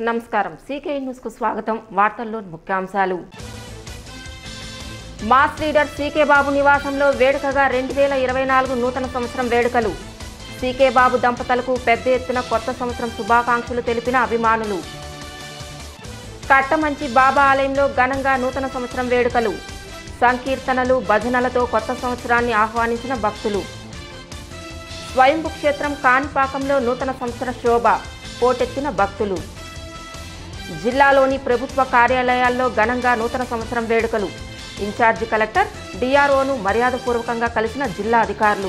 నమస్కారం సీకే న్యూస్కు స్వాగతం వార్తల్లో ముఖ్యాంశాలు మాస్ లీడర్ సీకే బాబు నివాసంలో వేడుకగా రెండు వేల ఇరవై నాలుగు నూతన సంవత్సరం వేడుకలు సీకే బాబు దంపతులకు పెద్ద ఎత్తున కొత్త సంవత్సరం శుభాకాంక్షలు తెలిపిన అభిమానులు కట్టమంచి బాబా ఆలయంలో ఘనంగా నూతన సంవత్సరం వేడుకలు సంకీర్తనలు భజనలతో కొత్త సంవత్సరాన్ని ఆహ్వానించిన భక్తులు స్వయంభు క్షేత్రం కాణిపాకంలో నూతన సంవత్సర శోభ పోటెత్తిన భక్తులు జిల్లాలోని ప్రభుత్వ కార్యాలయాల్లో ఘనంగా నూతన సంవత్సరం వేడుకలు ఇన్ఛార్జి కలెక్టర్ డిఆర్ఓను మర్యాదపూర్వకంగా కలిసిన జిల్లా అధికారులు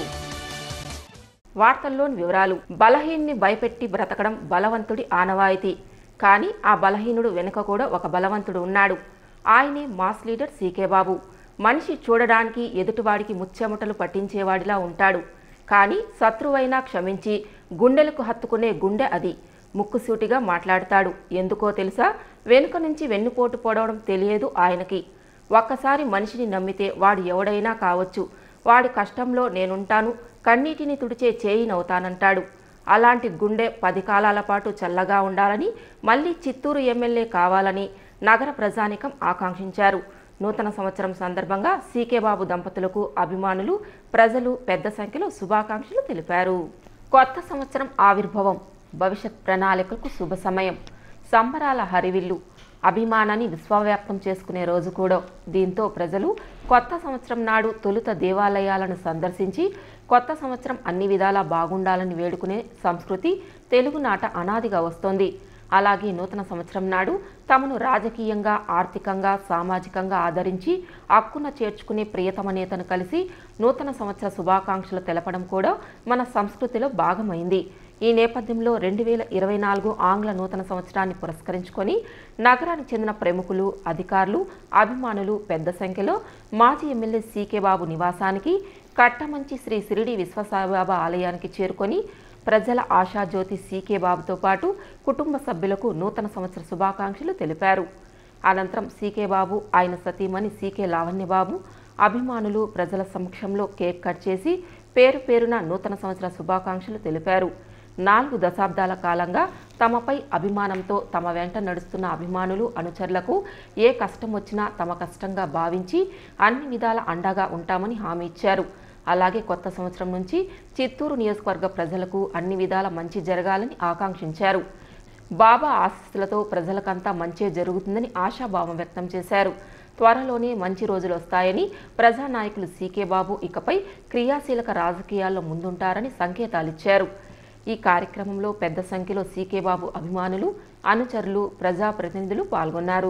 వార్తల్లోని వివరాలు బలహీన్ని భయపెట్టి బ్రతకడం బలవంతుడి ఆనవాయితీ కానీ ఆ బలహీనుడు వెనుక కూడా ఒక బలవంతుడు ఉన్నాడు ఆయనే మాస్ లీడర్ సీకే బాబు మనిషి చూడడానికి ఎదుటివాడికి ముచ్చెమటలు పట్టించేవాడిలా ఉంటాడు కానీ శత్రువైనా క్షమించి గుండెలకు హత్తుకునే గుండె అది ముక్కుసూటిగా మాట్లాడతాడు ఎందుకో తెలుసా వెనుక నుంచి వెన్నుపోటు పొడవడం తెలియదు ఆయనకి ఒక్కసారి మనిషిని నమ్మితే వాడు ఎవడైనా కావచ్చు వాడి కష్టంలో నేనుంటాను కన్నీటిని తుడిచే చేయినవుతానంటాడు అలాంటి గుండె పది కాలాల పాటు చల్లగా ఉండాలని మళ్ళీ చిత్తూరు ఎమ్మెల్యే కావాలని నగర ప్రజానికం ఆకాంక్షించారు నూతన సంవత్సరం సందర్భంగా సీకే బాబు దంపతులకు అభిమానులు ప్రజలు పెద్ద సంఖ్యలో శుభాకాంక్షలు తెలిపారు కొత్త సంవత్సరం ఆవిర్భావం భవిష్యత్ ప్రణాళికలకు శుభ సమయం సంబరాల హరివిల్లు అభిమానాన్ని విశ్వవ్యాప్తం చేసుకునే రోజు కూడా దీంతో ప్రజలు కొత్త సంవత్సరం నాడు తొలుత దేవాలయాలను సందర్శించి కొత్త సంవత్సరం అన్ని విధాలా బాగుండాలని వేడుకునే సంస్కృతి తెలుగునాట అనాదిగా వస్తోంది అలాగే నూతన సంవత్సరం నాడు తమను రాజకీయంగా ఆర్థికంగా సామాజికంగా ఆదరించి అక్కున చేర్చుకునే ప్రియతమ నేతను కలిసి నూతన సంవత్సర శుభాకాంక్షలు తెలపడం కూడా మన సంస్కృతిలో భాగమైంది ఈ నేపథ్యంలో రెండు వేల ఇరవై నాలుగు ఆంగ్ల నూతన సంవత్సరాన్ని పురస్కరించుకొని నగరానికి చెందిన ప్రముఖులు అధికారులు అభిమానులు పెద్ద సంఖ్యలో మాజీ ఎమ్మెల్యే సీకే బాబు నివాసానికి కట్టమంచి శ్రీ సిరిడి విశ్వసాయిబాబా ఆలయానికి చేరుకొని ప్రజల ఆశాజ్యోతి సీకే బాబుతో పాటు కుటుంబ సభ్యులకు నూతన సంవత్సర శుభాకాంక్షలు తెలిపారు అనంతరం సీకే బాబు ఆయన సతీమణి సీకే లావణ్యబాబు అభిమానులు ప్రజల సమక్షంలో కేక్ కట్ చేసి పేరు పేరున నూతన సంవత్సర శుభాకాంక్షలు తెలిపారు నాలుగు దశాబ్దాల కాలంగా తమపై అభిమానంతో తమ వెంట నడుస్తున్న అభిమానులు అనుచరులకు ఏ కష్టం వచ్చినా తమ కష్టంగా భావించి అన్ని విధాల అండగా ఉంటామని హామీ ఇచ్చారు అలాగే కొత్త సంవత్సరం నుంచి చిత్తూరు నియోజకవర్గ ప్రజలకు అన్ని విధాల మంచి జరగాలని ఆకాంక్షించారు బాబా ఆశీస్సులతో ప్రజలకంతా మంచే జరుగుతుందని ఆశాభావం వ్యక్తం చేశారు త్వరలోనే మంచి రోజులు వస్తాయని ప్రజానాయకులు సీకే బాబు ఇకపై క్రియాశీలక రాజకీయాల్లో ముందుంటారని సంకేతాలిచ్చారు ఈ కార్యక్రమంలో పెద్ద సంఖ్యలో సీకే బాబు అభిమానులు అనుచరులు ప్రజాప్రతినిధులు పాల్గొన్నారు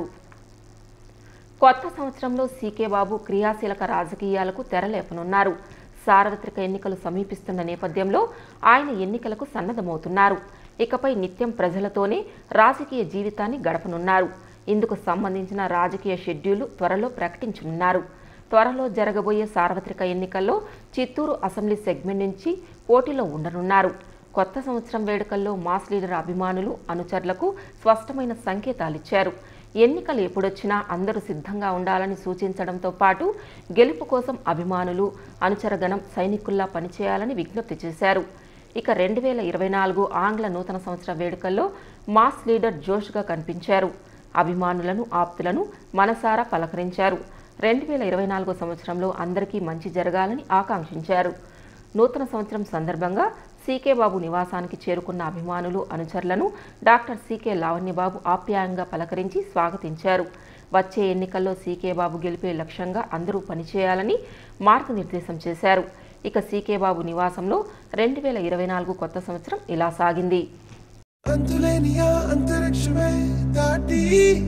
కొత్త సంవత్సరంలో సీకే బాబు క్రియాశీలక రాజకీయాలకు తెరలేపనున్నారు సార్వత్రిక ఎన్నికలు సమీపిస్తున్న నేపథ్యంలో ఆయన ఎన్నికలకు సన్నద్ధమవుతున్నారు ఇకపై నిత్యం ప్రజలతోనే రాజకీయ జీవితాన్ని గడపనున్నారు ఇందుకు సంబంధించిన రాజకీయ షెడ్యూలు త్వరలో ప్రకటించనున్నారు త్వరలో జరగబోయే సార్వత్రిక ఎన్నికల్లో చిత్తూరు అసెంబ్లీ సెగ్మెంట్ నుంచి పోటీలో ఉండనున్నారు కొత్త సంవత్సరం వేడుకల్లో మాస్ లీడర్ అభిమానులు అనుచరులకు స్పష్టమైన సంకేతాలిచ్చారు ఎన్నికలు ఎప్పుడొచ్చినా అందరూ సిద్ధంగా ఉండాలని సూచించడంతో పాటు గెలుపు కోసం అభిమానులు అనుచరగణం సైనికుల్లా పనిచేయాలని విజ్ఞప్తి చేశారు ఇక రెండు వేల ఇరవై నాలుగు ఆంగ్ల నూతన సంవత్సర వేడుకల్లో మాస్ లీడర్ జోష్గా కనిపించారు అభిమానులను ఆప్తులను మనసారా పలకరించారు రెండు వేల ఇరవై నాలుగో సంవత్సరంలో అందరికీ మంచి జరగాలని ఆకాంక్షించారు నూతన సంవత్సరం సందర్భంగా సీకే బాబు నివాసానికి చేరుకున్న అభిమానులు అనుచరులను డాక్టర్ సీకే లావణ్యబాబు ఆప్యాయంగా పలకరించి స్వాగతించారు వచ్చే ఎన్నికల్లో సీకే బాబు గెలిపే లక్ష్యంగా అందరూ పనిచేయాలని మార్గనిర్దేశం చేశారు ఇక సీకే బాబు నివాసంలో రెండు వేల ఇరవై నాలుగు కొత్త సంవత్సరం ఇలా సాగింది అంతులేని ఆ అంతరిక్షమే దాటి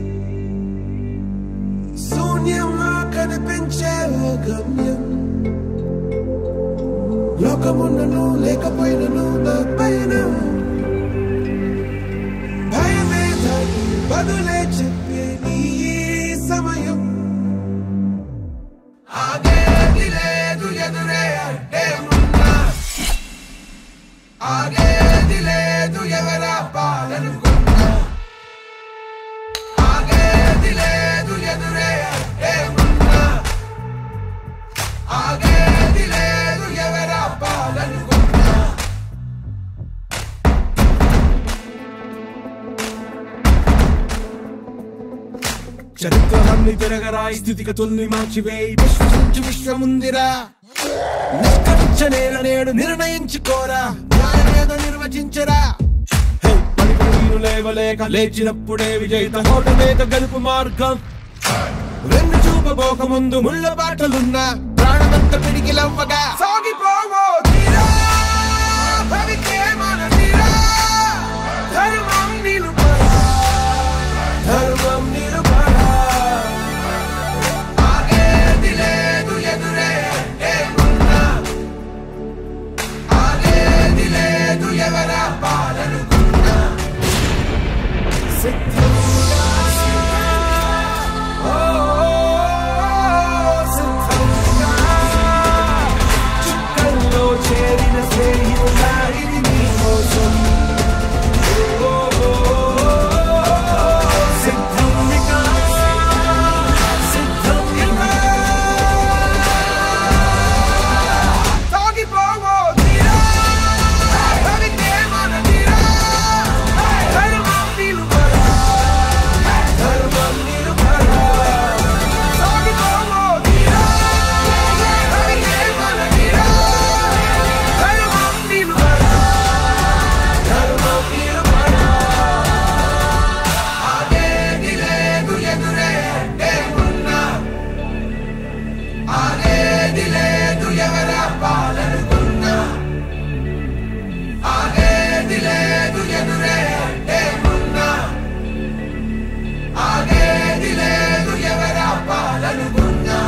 శూన్యంలో కనిపించే ఓ గమ్యం లోకమున్నను లేకపోయినను నా పైన భయమే దాటి బదులే చెప్పే నీ సమయం ఆగేది లేదు ఎదురే అడ్డే ఉన్నా ఆగేది లేదు ఎవరా పాలనుకున్నా ఆగేది లేదు ఎదురే అడ్డే ఉన్నా ఆగేది లేదు ఎవరా పాలనుకున్నా చరిత్రలన్నీ తిరగరాయి స్థితిగతుల్ని మార్చివేయి విశ్వసించి విశ్వముందిరా నిష్కరించనేల నేడు నిర్ణయించుకోరా న్యాయమేదో నిర్వచించరా హే, పలుకులు నీరు లేవలేక లేచినప్పుడే విజయిత హోటమేక గెలుపు మార్గం రెండు చూపబోక ముందు ముళ్ళ బాటలున్నా ప్రాణమంత పిడికిలవ్వగా సాగిపోవో తీరా భవికే మన తీరా ధర్మం నిలుపరా ధర్మం నిలుపరా ఆగేది లేదు ఎదురే ఏమున్నా ఆగేది లేదు ఎవరా పాలనుకున్నా సిద్ధంగా ఓ సిద్ధంగా చుక్కల్లో చేరిన స్నేహితులా ఇది నీ కోసం ఓ సిద్ధంగా సిద్ధంగా సాగిపోవో తీరా భవికే మన తీరా ధర్మం నిలుపరా ధర్మం నిలుపరా సాగిపోవో తీరా భవికే మన తీరా ధర్మం నిలుపరా ధర్మం నిలుపరా ఆగేది లేదు ఎదురే ఏమున్నా ఆగేది లేదు ఎవరా పాలనుకున్నా ఆగేది లేదు ఎదురే ఏమున్నా ఆగేది లేదు ఎవరా పాలనుకున్నా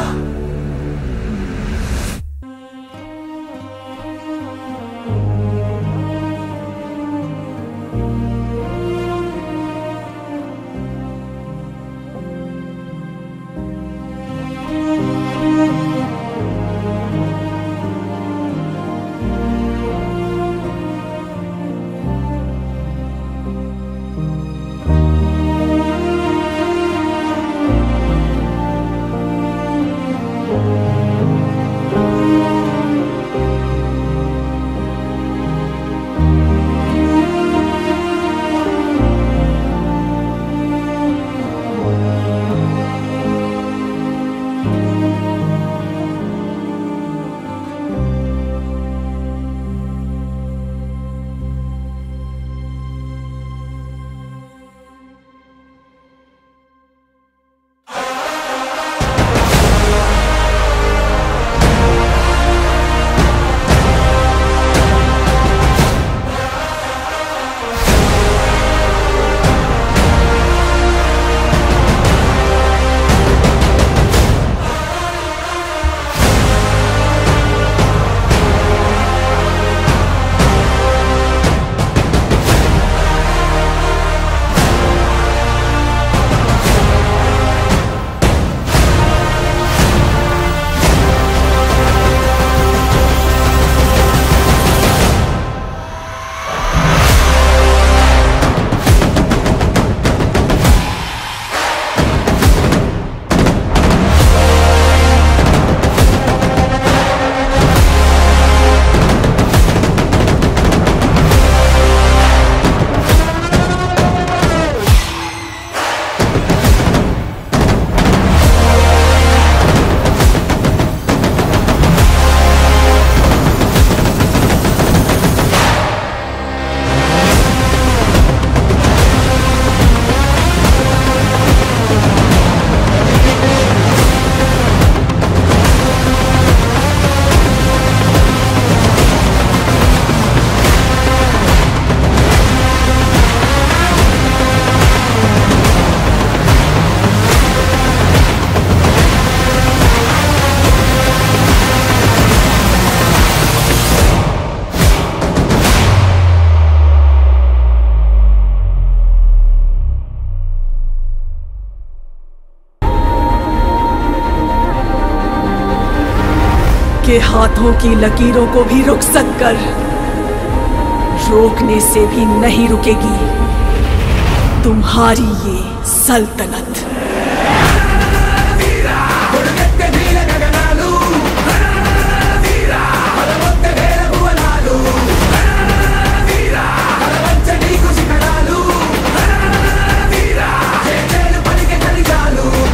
के हाथों की लकीरों को भी रुखसत कर रोकने से भी नहीं रुकेगी तुम्हारी ये सल्तनत నీకు శిఖరాలు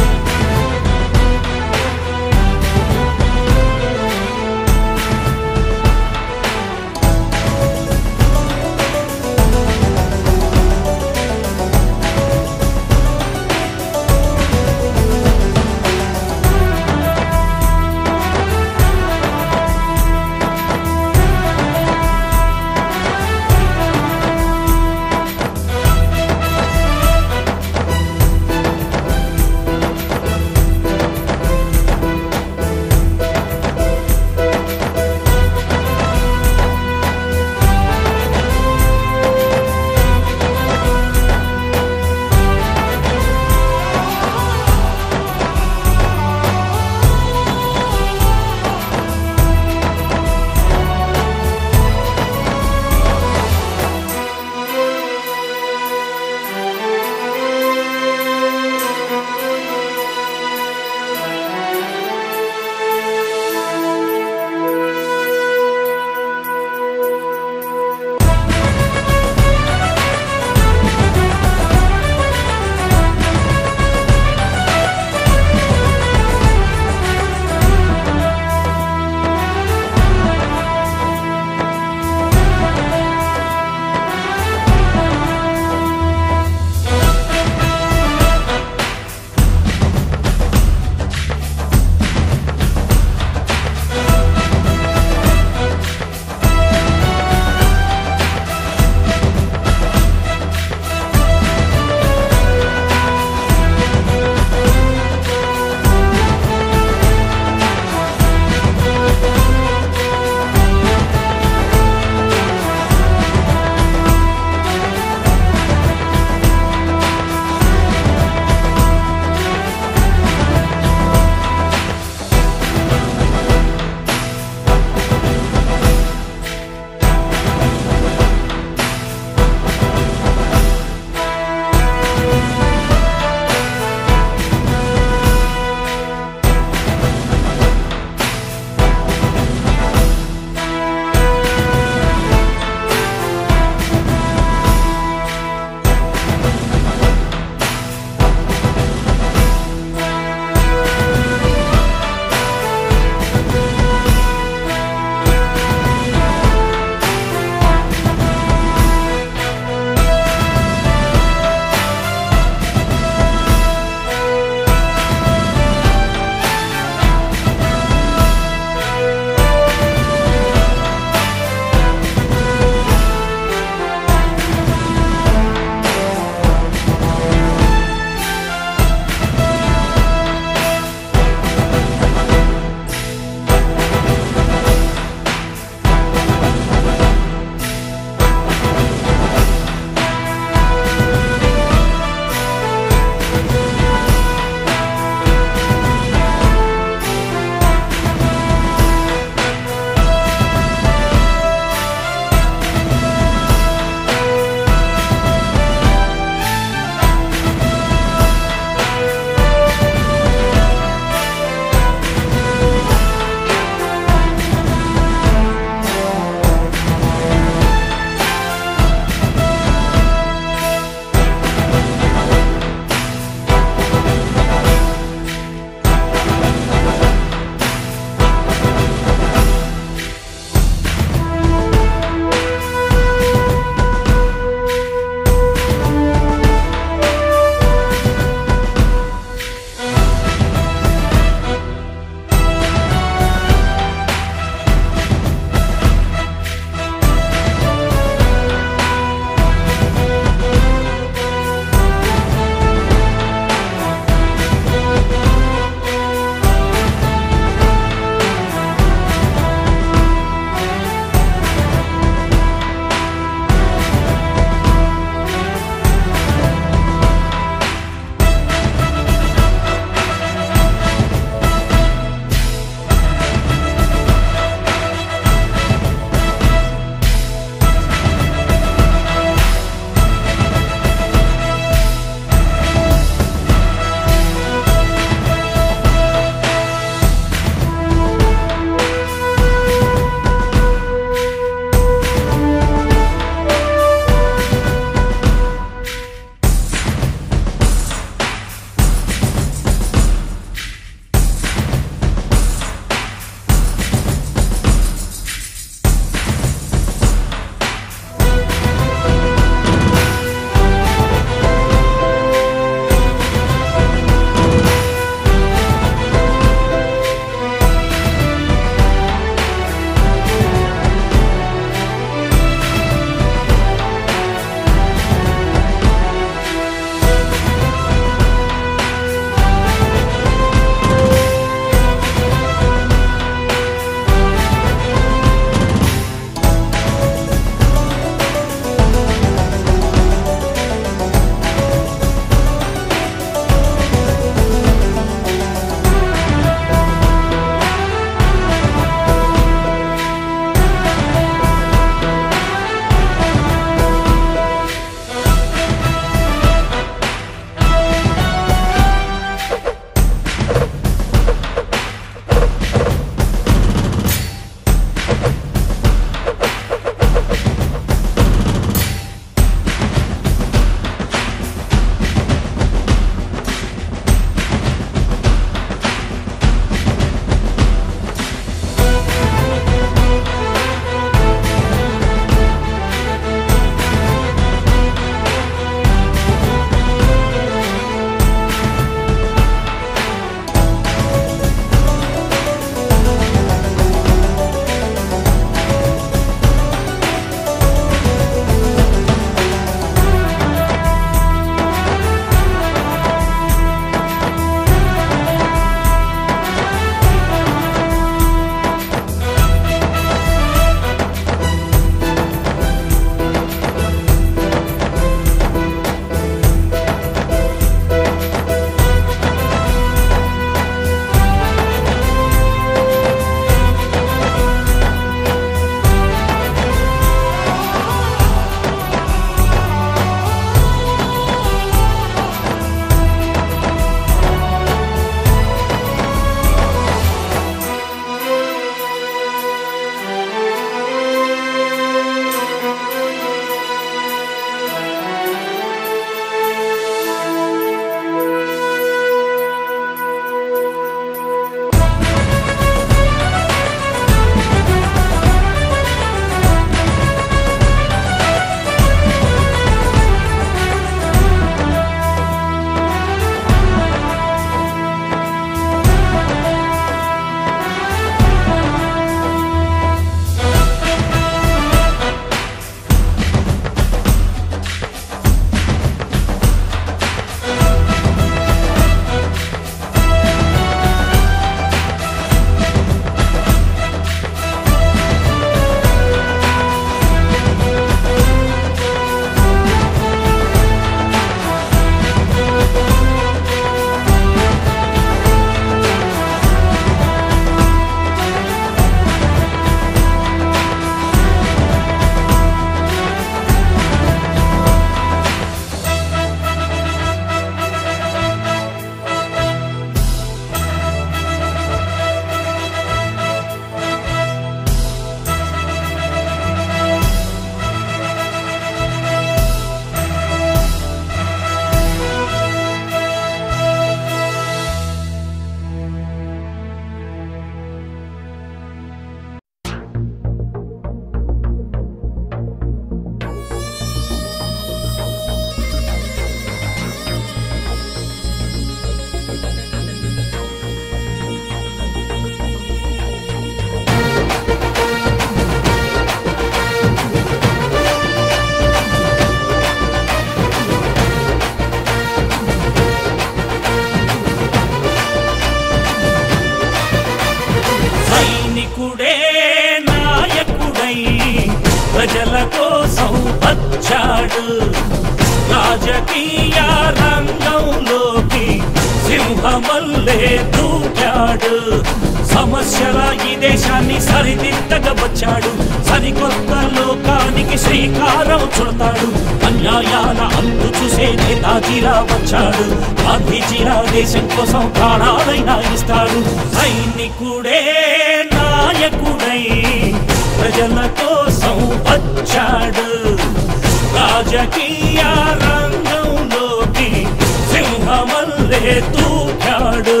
కోసం వచ్చాడు రాజకీయ రంగంలోకి సింహమల్లే దూకాడు సమస్యల ఈ దేశాన్ని సరిదిద్దగా వచ్చాడు సరికొత్త లోకానికి శ్రీకారం చుడతాడు అన్యాయాల అంతు చూసే నేతాజీలా వచ్చాడు గాంధీజీలా దేశం కోసం ప్రాణాలైనా ఇస్తాడు సైనికుడే నాయకుడై ప్రజల కోసం వచ్చాడు రాజకీయ రంగంలోకి సింహమల్లే తూకాడు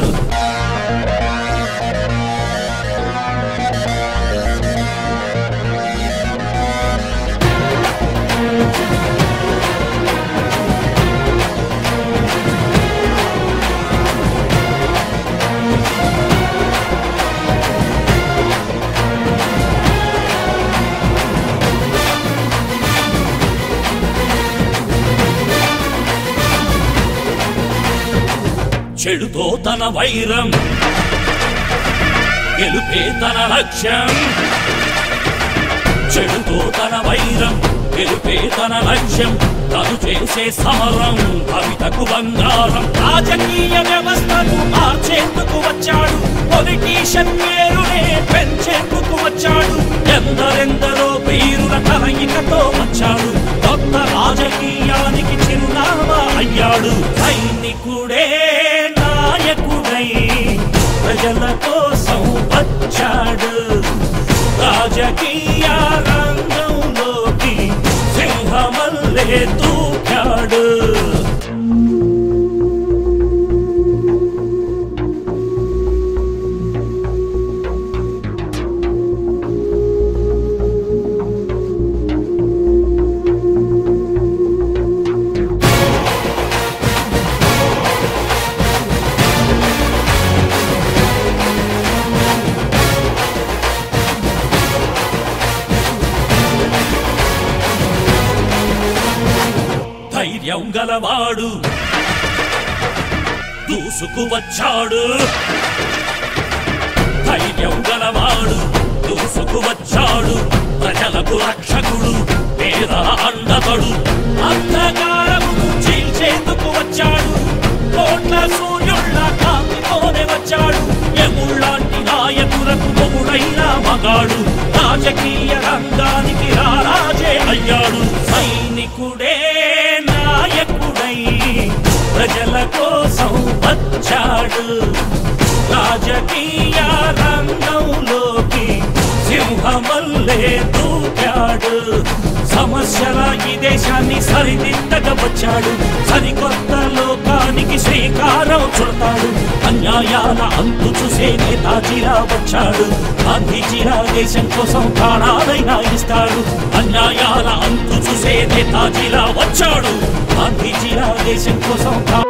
చెడుతో తన వైరం గెలుపే తన లక్ష్యం చెడుతో తన వైరం గెలుపే తన లక్ష్యం తను చేసే సమరం కవితకు బంగారం రాజకీయ వ్యవస్థను మార్చేందుకు వచ్చాడు పొలిటీషియన్ పేరునే పెంచేందుకు వచ్చాడు ఎందరెందరో వీరుల కలయికతో వచ్చాడు కొత్త రాజకీయానికి చిరునామా అయ్యాడు సైనికుడే నాయకుడై ప్రజల కోసం వచ్చాడు రాజకీయ రంగంలోకి సింహమల్లే తూకాడు ధైర్యం గలవాడు దూసుకు వచ్చాడు ధైర్యం గలవాడు దూసుకు వచ్చాడు ప్రజలకు రక్షకుడు పేద అండతడు అంధకారము చీల్చేందుకు వచ్చాడు కోట్ల సూర్యుళ్ళ కాంతితోనే వచ్చాడు ఎముళ్ళాంటి నాయకులకు మొగుడైన మగాడు రాజకీయ రంగానికి రారాజే అయ్యాడు సైనికుడే నాయకుడై ప్రజల కోసం వచ్చాడు రాజకీయ రంగంలోకి సింహమల్లే దూకాడు సమస్యల ఈ దేశాన్ని సరిదిద్దగా వచ్చాడు సరికొత్త లోకానికి శ్రీకారం చుడతాడు అన్యాయాల అంతు చూసే నేతాజీలా వచ్చాడు గాంధీజీలా దేశం కోసం ప్రాణాలైనా ఇస్తాడు అన్యాయాల అంతు చూసే నేతాజీలా వచ్చాడు గాంధీజీలా దేశం కోసం ప్రా-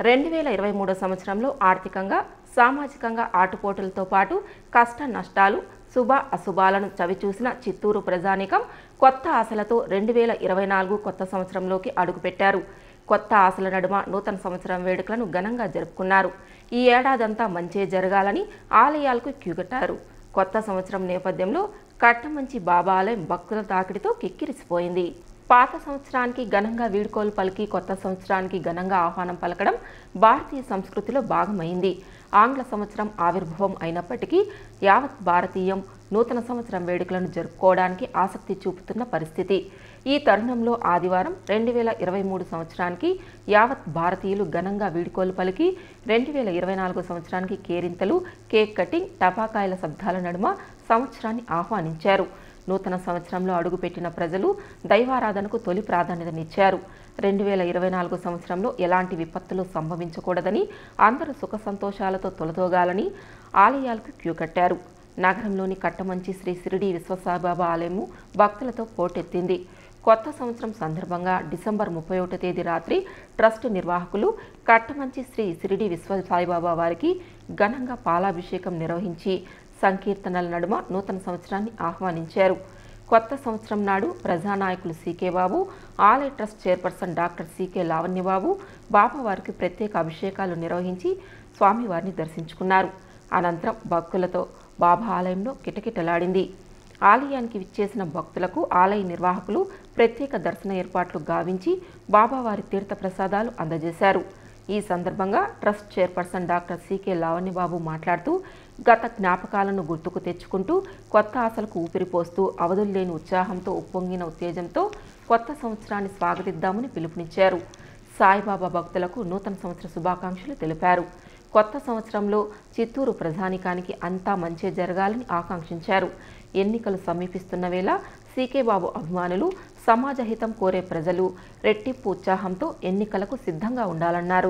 రెండు వేల ఇరవై మూడో సంవత్సరంలో ఆర్థికంగా సామాజికంగా ఆటుపోటులతో పాటు కష్ట నష్టాలు శుభ అశుభాలను చవిచూసిన చిత్తూరు ప్రజానీకం కొత్త ఆశలతో రెండు వేల ఇరవై నాలుగు కొత్త సంవత్సరంలోకి అడుగుపెట్టారు కొత్త ఆశల నడుమ నూతన సంవత్సరం వేడుకలను ఘనంగా జరుపుకున్నారు ఈ ఏడాదంతా మంచే జరగాలని ఆలయాలకు క్యూగట్టారు కొత్త సంవత్సరం నేపథ్యంలో కట్టమంచి బాబా ఆలయం భక్తుల తాకిడితో కిక్కిరిసిపోయింది పాత సంవత్సరానికి ఘనంగా వీడ్కోలు పలికి కొత్త సంవత్సరానికి ఘనంగా ఆహ్వానం పలకడం భారతీయ సంస్కృతిలో భాగమైంది ఆంగ్ల సంవత్సరం ఆవిర్భావం అయినప్పటికీ యావత్ భారతీయం నూతన సంవత్సరం వేడుకలను జరుపుకోవడానికి ఆసక్తి చూపుతున్న పరిస్థితి ఈ తరుణంలో ఆదివారం రెండు వేల ఇరవై మూడు సంవత్సరానికి యావత్ భారతీయులు ఘనంగా వీడ్కోలు పలికి రెండు వేల ఇరవై నాలుగు సంవత్సరానికి కేరింతలు కేక్ కటింగ్ టపాకాయల శబ్దాల నడుమ సంవత్సరాన్ని ఆహ్వానించారు నూతన సంవత్సరంలో అడుగుపెట్టిన ప్రజలు దైవారాధనకు తొలి ప్రాధాన్యతనిచ్చారు రెండు వేల ఇరవై నాలుగు సంవత్సరంలో ఎలాంటి విపత్తులు సంభవించకూడదని అందరూ సుఖ సంతోషాలతో తొలతోగాలని ఆలయాలకు క్యూ కట్టారు నగరంలోని కట్టమంచి శ్రీ సిరిడి విశ్వసాయిబాబా ఆలయము భక్తులతో పోటెత్తింది కొత్త సంవత్సరం సందర్భంగా డిసెంబర్ ముప్పై ఒకటో తేదీ రాత్రి ట్రస్ట్ నిర్వాహకులు కట్టమంచి శ్రీ సిరిడి విశ్వ సాయిబాబా వారికి ఘనంగా పాలాభిషేకం నిర్వహించి సంకీర్తనల నడుమ నూతన సంవత్సరాన్ని ఆహ్వానించారు కొత్త సంవత్సరం నాడు ప్రజానాయకులు సీకే బాబు ఆలయ trust chairperson doctor CK Lavanyababu బాబావారికి ప్రత్యేక అభిషేకాలు నిర్వహించి స్వామివారిని దర్శించుకున్నారు అనంతరం భక్తులతో బాబా ఆలయంలో కిటకిటలాడింది ఆలయానికి విచ్చేసిన భక్తులకు ఆలయ నిర్వాహకులు ప్రత్యేక దర్శన ఏర్పాట్లు గావించి బాబావారి తీర్థ ప్రసాదాలు అందజేశారు ఈ సందర్భంగా trust chairperson doctor CK Lavanyababu మాట్లాడుతూ గత జ్ఞాపకాలను గుర్తుకు తెచ్చుకుంటూ కొత్త ఆశలకు ఊపిరిపోస్తూ అవధుల్లేని ఉత్సాహంతో ఉప్పొంగిన ఉత్తేజంతో కొత్త సంవత్సరాన్ని స్వాగతిద్దామని పిలుపునిచ్చారు సాయిబాబా భక్తులకు నూతన సంవత్సర శుభాకాంక్షలు తెలిపారు కొత్త సంవత్సరంలో చిత్తూరు ప్రజానికానికి అంతా మంచే జరగాలని ఆకాంక్షించారు ఎన్నికలు సమీపిస్తున్న వేళ సీకే బాబు అభిమానులు సమాజ హితం కోరే ప్రజలు రెట్టింపు ఉత్సాహంతో ఎన్నికలకు సిద్ధంగా ఉండాలన్నారు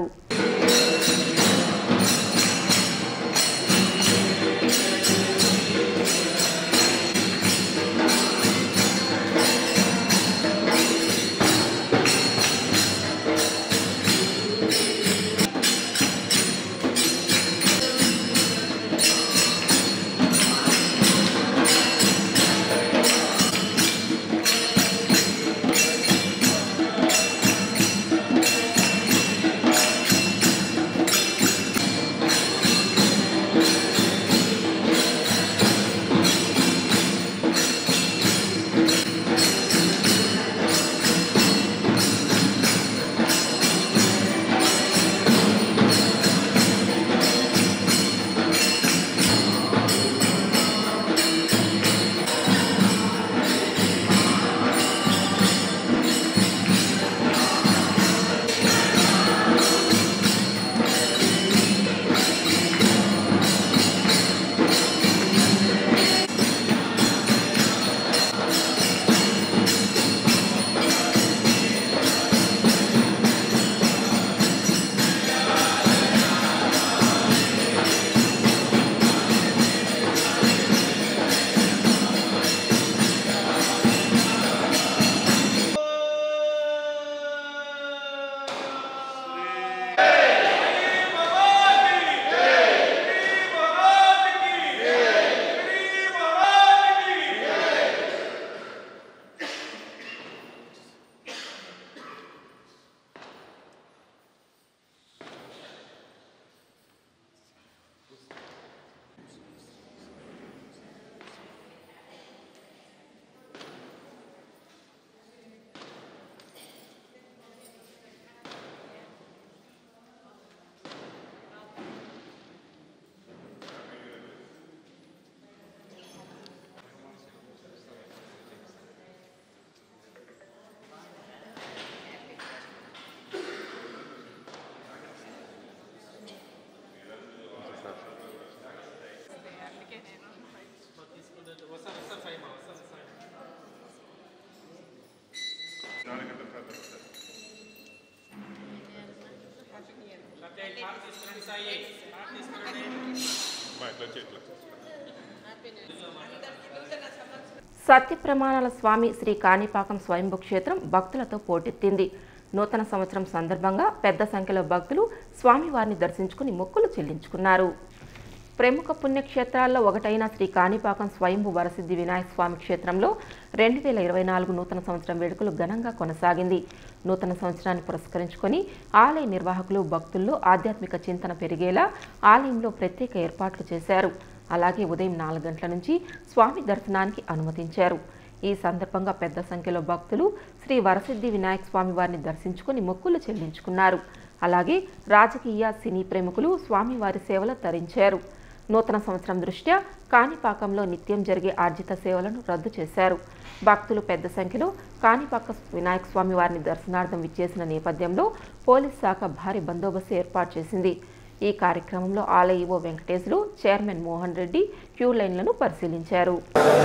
సత్య ప్రమాణాల స్వామి శ్రీ కాణిపాకం స్వయంభూ క్షేత్రం భక్తులతో పోటెత్తింది నూతన సంవత్సరం సందర్భంగా పెద్ద సంఖ్యలో భక్తులు స్వామివారిని దర్శించుకుని మొక్కులు చెల్లించుకున్నారు ప్రముఖ పుణ్యక్షేత్రాల్లో ఒకటైన శ్రీ కాణిపాకం స్వయంభు వరసిద్ధి వినాయక స్వామి క్షేత్రంలో రెండు వేల ఇరవై నాలుగు నూతన సంవత్సరం వేడుకలు ఘనంగా కొనసాగింది నూతన సంవత్సరాన్ని పురస్కరించుకొని ఆలయ నిర్వాహకులు భక్తుల్లో ఆధ్యాత్మిక చింతన పెరిగేలా ఆలయంలో ప్రత్యేక ఏర్పాట్లు చేశారు అలాగే ఉదయం నాలుగు గంటల నుంచి స్వామి దర్శనానికి అనుమతించారు ఈ సందర్భంగా పెద్ద సంఖ్యలో భక్తులు శ్రీ వరసిద్ధి వినాయక స్వామి వారిని దర్శించుకుని మొక్కులు చెల్లించుకున్నారు అలాగే రాజకీయ సినీ ప్రముఖులు స్వామివారి సేవలు తరించారు నూతన సంవత్సరం దృష్ట్యా కాణిపాకంలో నిత్యం జరిగే ఆర్జిత సేవలను రద్దు చేశారు భక్తులు పెద్ద సంఖ్యలో కాణిపాక వినాయక స్వామి వారిని దర్శనార్థం విచ్చేసిన నేపథ్యంలో పోలీస్ శాఖ భారీ బందోబస్తు ఏర్పాటు చేసింది ఈ కార్యక్రమంలో ఆలయ EO Venkateswaru chairman Mohan Reddy queue లైన్లను పరిశీలించారు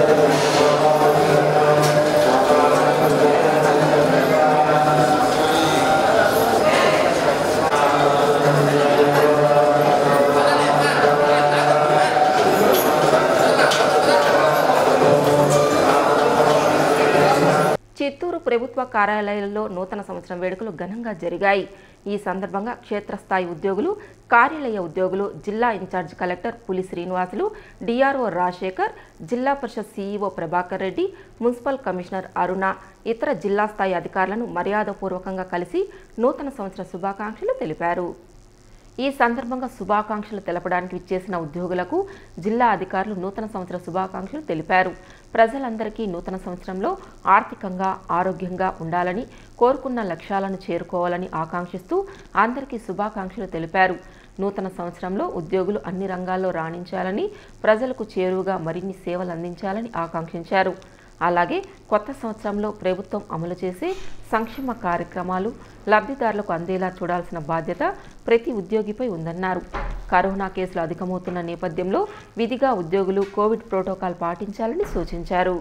చిత్తూరు ప్రభుత్వ కార్యాలయాల్లో నూతన సంవత్సరం వేడుకలు ఘనంగా జరిగాయి ఈ సందర్భంగా క్షేత్రస్థాయి ఉద్యోగులు కార్యాలయ ఉద్యోగులు జిల్లా ఇన్ఛార్జ్ కలెక్టర్ పులి శ్రీనివాసులు డిఆర్ఓ రాజశేఖర్ జిల్లా పరిషత్ CEO Prabhakar Reddy municipal commissioner Aruna ఇతర జిల్లా స్థాయి అధికారులను మర్యాదపూర్వకంగా కలిసి నూతన సంవత్సర శుభాకాంక్షలు తెలిపారు ఈ సందర్భంగా శుభాకాంక్షలు తెలపడానికి విచ్చేసిన ఉద్యోగులకు జిల్లా అధికారులు నూతన సంవత్సర శుభాకాంక్షలు తెలిపారు ప్రజలందరికీ నూతన సంవత్సరంలో ఆర్థికంగా ఆరోగ్యంగా ఉండాలని కోరుకున్న లక్ష్యాలను చేరుకోవాలని ఆకాంక్షిస్తూ అందరికీ శుభాకాంక్షలు తెలిపారు నూతన సంవత్సరంలో ఉద్యోగులు అన్ని రంగాల్లో రాణించాలని ప్రజలకు చేరువుగా మరిన్ని సేవలు అందించాలని ఆకాంక్షించారు అలాగే కొత్త సంవత్సరంలో ప్రభుత్వం అమలు చేసే సంక్షేమ కార్యక్రమాలు లబ్ధిదారులకు అందేలా చూడాల్సిన బాధ్యత ప్రతి ఉద్యోగిపై ఉందన్నారు కరోనా కేసులు అధికమవుతున్న నేపథ్యంలో విధిగా ఉద్యోగులు కోవిడ్ ప్రోటోకాల్ పాటించాలని సూచించారు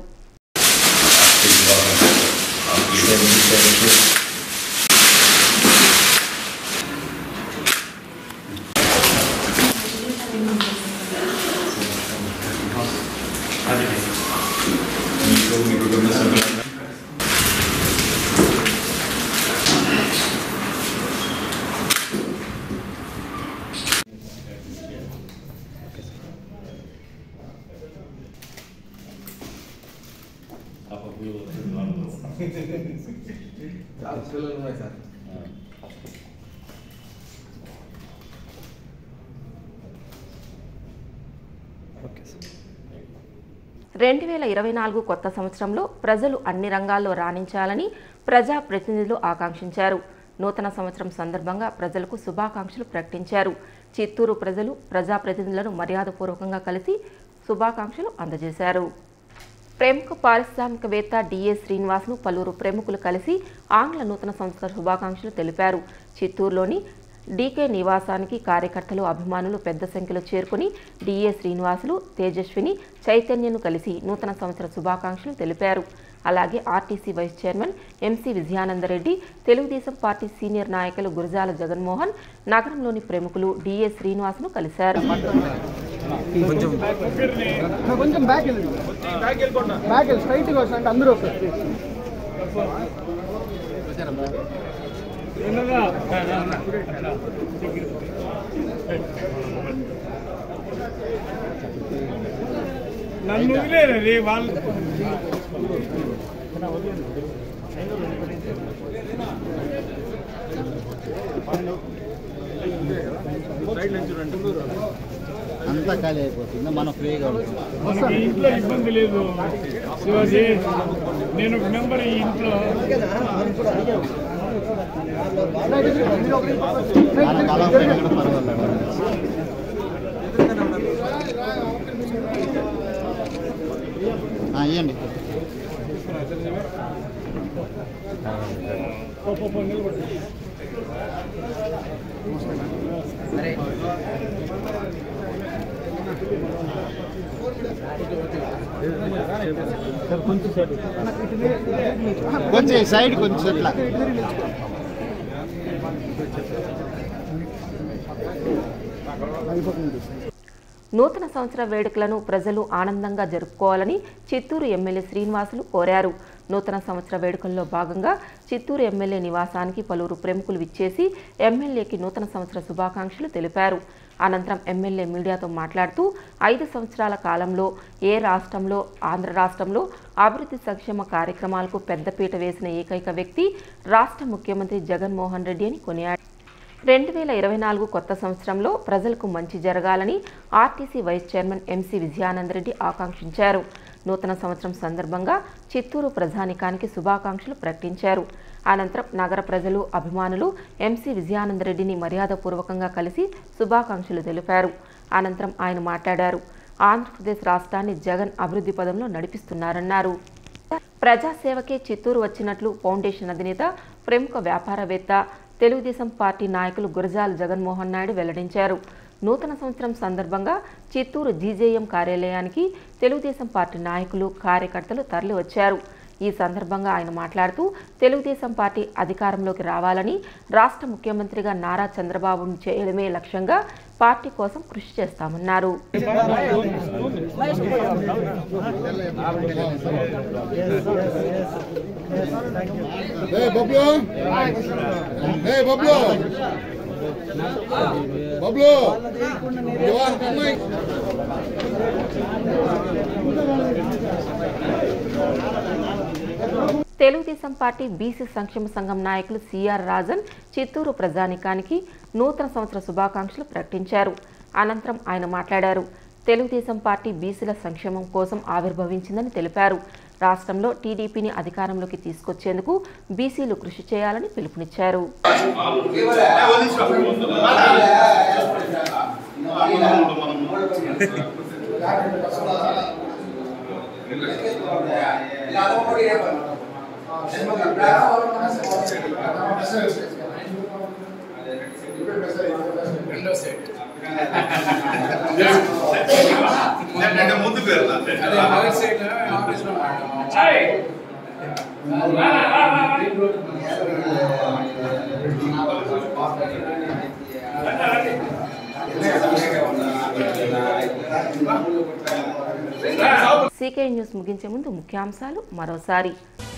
చాలా పిల్లలు ఉన్నాయి సార్ రెండు వేల ఇరవై నాలుగు కొత్త సంవత్సరంలో ప్రజలు అన్ని రంగాల్లో రాణించాలని ప్రజా ప్రతినిధులు ఆకాంక్షించారు నూతన సంవత్సరం సందర్భంగా ప్రజలకు శుభాకాంక్షలు ప్రకటించారు చిత్తూరు ప్రజలు ప్రజాప్రతినిధులను మర్యాదపూర్వకంగా కలిసి శుభాకాంక్షలు అందజేశారు ప్రముఖ పారిశ్రామికవేత్త డిఏ శ్రీనివాస్ను పలువురు ప్రముఖులు కలిసి ఆంగ్ల నూతన సంవత్సర శుభాకాంక్షలు తెలిపారు చిత్తూరులోని డీకే నివాసానికి కార్యకర్తలు అభిమానులు పెద్ద సంఖ్యలో చేరుకుని డిఏ శ్రీనివాసులు తేజస్విని చైతన్యను కలిసి నూతన సంవత్సర శుభాకాంక్షలు తెలిపారు అలాగే RTC vice chairman MC Vijayanandareddy Telugudesam party senior నాయకులు గురజాల జగన్మోహన్ నగరంలోని ప్రముఖులు డిఏ శ్రీనివాస్ను కలిశారు కొంచెం బ్యాక్ వెళ్ళండి బ్యాక్ వెళ్ళి స్ట్రైట్గా వస్తా అంటే అందరూ వస్తారు నన్ను వదిలేరు వాళ్ళు అంతా ఖాళీ అయిపోతుంది మనం ఫ్రీగా ఉంటాం మనకి ఇంట్లో ఇబ్బంది లేదు శివాజీ నేను ఒక మెంబర్ ఈ ఇంట్లో మనకు అలా పోయినా కూడా పర్వాలేదు ఆ, ఇవ్వండి కొంచెం ఈ సైడ్ కొంచెం ఇట్లా నూతన సంవత్సర వేడుకలను ప్రజలు ఆనందంగా జరుపుకోవాలని చిత్తూరు ఎమ్మెల్యే శ్రీనివాసులు కోరారు నూతన సంవత్సర వేడుకల్లో భాగంగా చిత్తూరు ఎమ్మెల్యే నివాసానికి పలువురు ప్రముఖులు విచ్చేసి ఎమ్మెల్యేకి నూతన సంవత్సర శుభాకాంక్షలు తెలిపారు అనంతరం ఎమ్మెల్యే మీడియాతో మాట్లాడుతూ ఐదు సంవత్సరాల కాలంలో ఏ రాష్ట్రంలో ఆంధ్ర రాష్ట్రంలో అభివృద్ధి సంక్షేమ కార్యక్రమాలకు పెద్దపీట వేసిన ఏకైక వ్యక్తి రాష్ట్ర ముఖ్యమంత్రి జగన్మోహన్ రెడ్డి అని కొనియాడారు రెండు వేల ఇరవై నాలుగు కొత్త సంవత్సరంలో ప్రజలకు మంచి జరగాలని RTC vice chairman MC Vijayanandareddy ఆకాంక్షించారు నూతన సంవత్సరం సందర్భంగా చిత్తూరు ప్రజానికానికి శుభాకాంక్షలు ప్రకటించారు అనంతరం నగర ప్రజలు అభిమానులు ఎంసీ విజయానందరెడ్డిని మర్యాదపూర్వకంగా కలిసి శుభాకాంక్షలు తెలిపారు అనంతరం ఆయన మాట్లాడారు ఆంధ్రప్రదేశ్ రాష్ట్రాన్ని జగన్ అభివృద్ధి పదంలో నడిపిస్తున్నారన్నారు ప్రజాసేవకే చిత్తూరు వచ్చినట్లు ఫౌండేషన్ అధినేత ప్రముఖ వ్యాపారవేత్త తెలుగుదేశం పార్టీ నాయకులు గురజాల జగన్మోహన్ నాయుడు వెల్లడించారు నూతన సంవత్సరం సందర్భంగా చిత్తూరు జీజేఎం కార్యాలయానికి తెలుగుదేశం పార్టీ నాయకులు కార్యకర్తలు తరలివచ్చారు ఈ సందర్భంగా ఆయన మాట్లాడుతూ తెలుగుదేశం పార్టీ అధికారంలోకి రావాలని రాష్ట్ర ముఖ్యమంత్రిగా నారా చంద్రబాబును చేయడమే లక్ష్యంగా పార్టీ కోసం కృషి చేస్తామన్నారు Hey, Bablu! Hey, Bablu! Bablu! You are coming! Telugudesam party BC సంక్షేమ సంఘం నాయకులు సిఆర్ రాజన్ చిత్తూరు ప్రజానికానికి నూతన సంవత్సర శుభాకాంక్షలు ప్రకటించారు అనంతరం ఆయన మాట్లాడారు తెలుగుదేశం పార్టీ బీసీల సంక్షేమం కోసం ఆవిర్భవించిందని తెలిపారు రాష్ట్రంలో టీడీపీని అధికారంలోకి తీసుకొచ్చేందుకు బీసీలు కృషి చేయాలని పిలుపునిచ్చారు సీకే న్యూస్ ముగించే ముందు ముఖ్యాంశాలు మరోసారి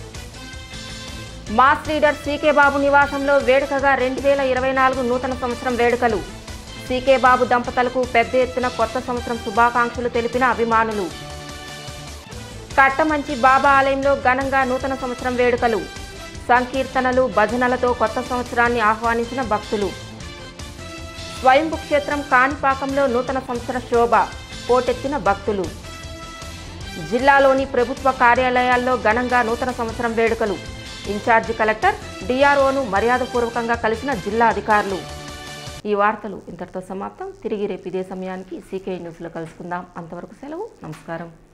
మాస్ లీడర్ సీకే బాబు నివాసంలో వేడుకగా రెండు వేల ఇరవై నాలుగు నూతన సంవత్సరం వేడుకలు సీకే బాబు దంపతులకు పెద్ద ఎత్తున కొత్త సంవత్సరం శుభాకాంక్షలు తెలిపిన అభిమానులు కట్టమంచి బాబా ఆలయంలో ఘనంగా నూతన సంవత్సరం వేడుకలు సంకీర్తనలు భజనలతో కొత్త సంవత్సరాన్ని ఆహ్వానించిన భక్తులు స్వయంభు క్షేత్రం కాణిపాకంలో నూతన సంవత్సర శోభ పోటెత్తిన భక్తులు జిల్లాలోని ప్రభుత్వ కార్యాలయాల్లో ఘనంగా నూతన సంవత్సరం వేడుకలు ఇన్ఛార్జి కలెక్టర్ డిఆర్ఓను మర్యాదపూర్వకంగా కలిసిన జిల్లా అధికారులు ఈ వార్తలు ఇంతటితో సమాప్తం తిరిగి రేపు ఇదే సమయానికి సీకే న్యూస్లో కలుసుకుందాం అంతవరకు సెలవు నమస్కారం